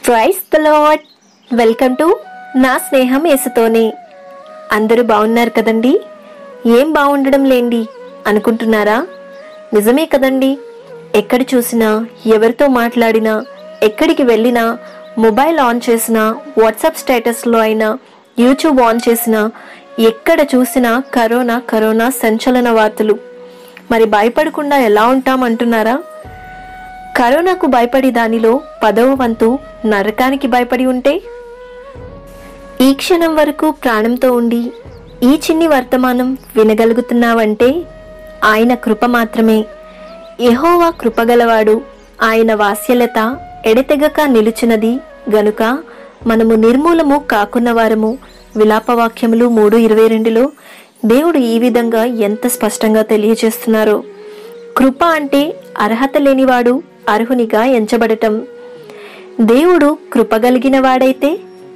price the Lord welcome to నా స్నేహం యేసుతోనే అందరూ బాగున్నారు కదండి ఏం బాగుండడం లేండి అనుకుంటున్నారా నిజమే కదండి ఎక్కడ చూసినా ఎవరితో మాట్లాడినా ఎక్కడికి వెళ్ళినా మొబైల్ ఆన్ చేసినా వాట్సాప్ స్టేటస్లో అయినా యూట్యూబ్ ఆన్ చేసినా ఎక్కడ చూసినా కరోనా కరోనా సంచలన వార్తలు మరి భయపడకుండా ఎలా ఉంటాం అంటున్నారా కరోనాకు భయపడి దానిలో పదవ వంతు నరకానికి భయపడి ఉంటే ఈ క్షణం వరకు ప్రాణంతో ఉండి ఈ చిన్ని వర్తమానం వినగలుగుతున్నావంటే ఆయన కృప మాత్రమే యెహోవా కృపగలవాడు ఆయన వాస్యలత ఎడతెగక నిలుచున్నది గనుక మనము నిర్మూలము కాకున్న వారము విలాపవాక్యములు మూడు ఇరవై రెండులో దేవుడు ఈ విధంగా ఎంత స్పష్టంగా తెలియజేస్తున్నారో కృప అంటే అర్హత లేనివాడు అర్హునిగా ఎంచబడటం దేవుడు కృపగలిగిన వాడైతే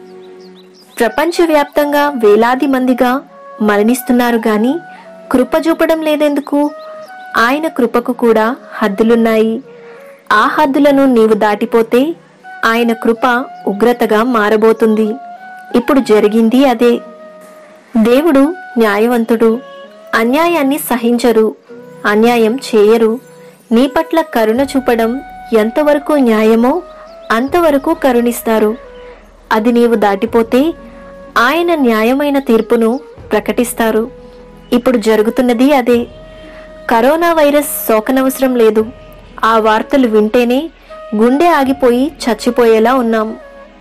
ప్రపంచవ్యాప్తంగా వేలాది మందిగా మరణిస్తున్నారు గాని కృప చూపడం లేదెందుకు ఆయన కృపకు కూడా హద్దులున్నాయి ఆ హద్దులను నీవు దాటిపోతే ఆయన కృప ఉగ్రతగా మారబోతుంది ఇప్పుడు జరిగింది అదే దేవుడు న్యాయవంతుడు అన్యాయాన్ని సహించరు అన్యాయం చేయరు నీ పట్ల కరుణ చూపడం ఎంతవరకు న్యాయమో అంతవరకు కరుణిస్తారు అది నీవు దాటిపోతే ఆయన న్యాయమైన తీర్పును ప్రకటిస్తారు ఇప్పుడు జరుగుతున్నది అదే కరోనా వైరస్ సోకనవసరం లేదు ఆ వార్తలు వింటేనే గుండె ఆగిపోయి చచ్చిపోయేలా ఉన్నాం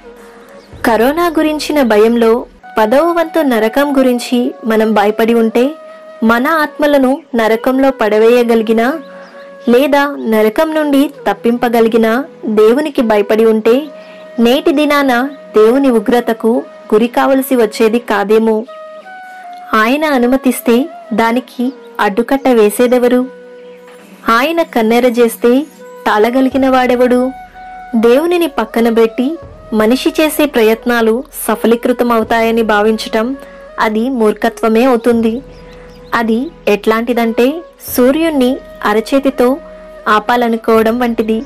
కరోనా గురించిన భయంలో పదవ వంతు నరకం గురించి మనం భయపడి ఉంటే మన ఆత్మలను నరకంలో పడవేయగలిగిన లేదా నరకం నుండి తప్పింపగలిగిన దేవునికి భయపడి ఉంటే నేటి దినాన దేవుని ఉగ్రతకు గురి కావలసి వచ్చేది కాదేమో ఆయన అనుమతిస్తే దానికి అడ్డుకట్ట వేసేదెవరు ఆయన కన్నెర చేస్తే తాళగలిగిన వాడెవడు దేవునిని పక్కన పెట్టి మనిషి చేసే ప్రయత్నాలు సఫలీకృతం అవుతాయని భావించటం అది మూర్ఖత్వమే అవుతుంది అది ఎట్లాంటిదంటే సూర్యుణ్ణి అరచేతితో ఆపాలనుకోవడం వంటిది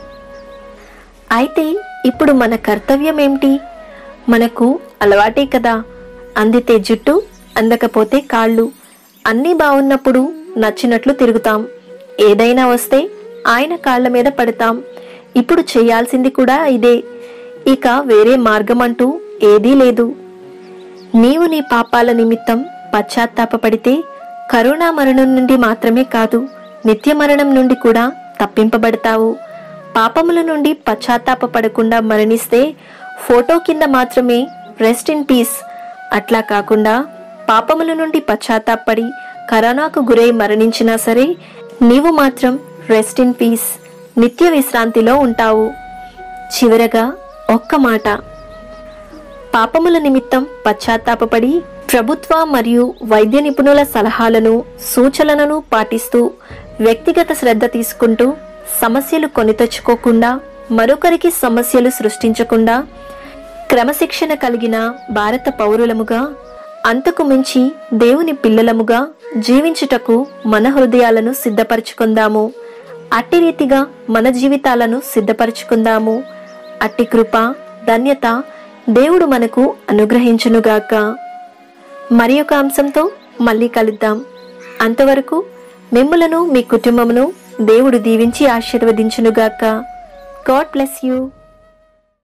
అయితే ఇప్పుడు మన కర్తవ్యం ఏమిటి మనకు అలవాటే కదా అందితే జుట్టు అందకపోతే కాళ్ళు అన్నీ బాగున్నప్పుడు నచ్చినట్లు తిరుగుతాం ఏదైనా వస్తే ఆయన కాళ్ళ మీద పడతాం ఇప్పుడు చేయాల్సింది కూడా ఇదే ఇక వేరే మార్గం అంటూ ఏదీ లేదు నీవు నీ పాపాల నిమిత్తం పశ్చాత్తాపపడితే కరుణా మరణం నుండి మాత్రమే కాదు నిత్య మరణం నుండి కూడా తప్పింపబడతావు పాపముల నుండి పశ్చాత్తాపపడకుండా మరణిస్తే ఫోటో కింద మాత్రమే రెస్ట్ ఇన్ పీస్ అట్లా కాకుండా పాపముల నుండి పశ్చాత్తాపడి కరోనాకు గురై మరణించినా సరే నీవు మాత్రం రెస్ట్ ఇన్ పీస్ నిత్య విశ్రాంతిలో ఉంటావు చివరగా ఒక్క మాట పాపముల నిమిత్తం పశ్చాత్తాపపడి ప్రభుత్వ మరియు వైద్య నిపుణుల సలహాలను సూచనలను పాటిస్తూ వ్యక్తిగత శ్రద్ధ తీసుకుంటూ సమస్యలు కొని తెచ్చుకోకుండా మరొకరికి సమస్యలు సృష్టించకుండా క్రమశిక్షణ కలిగిన భారత పౌరులముగా అంతకు మించి దేవుని పిల్లలముగా జీవించుటకు మన హృదయాలను సిద్ధపరచుకుందాము అట్టి రీతిగా మన జీవితాలను సిద్ధపరచుకుందాము అట్టి కృప ధన్యత దేవుడు మనకు అనుగ్రహించునుగాక మరి ఒక అంశంతో మళ్ళీ కలుద్దాం అంతవరకు మిమ్మలను మీ కుటుంబమును దేవుడు దీవించి ఆశీర్వదించునుగాక గాడ్ బ్లెస్ యూ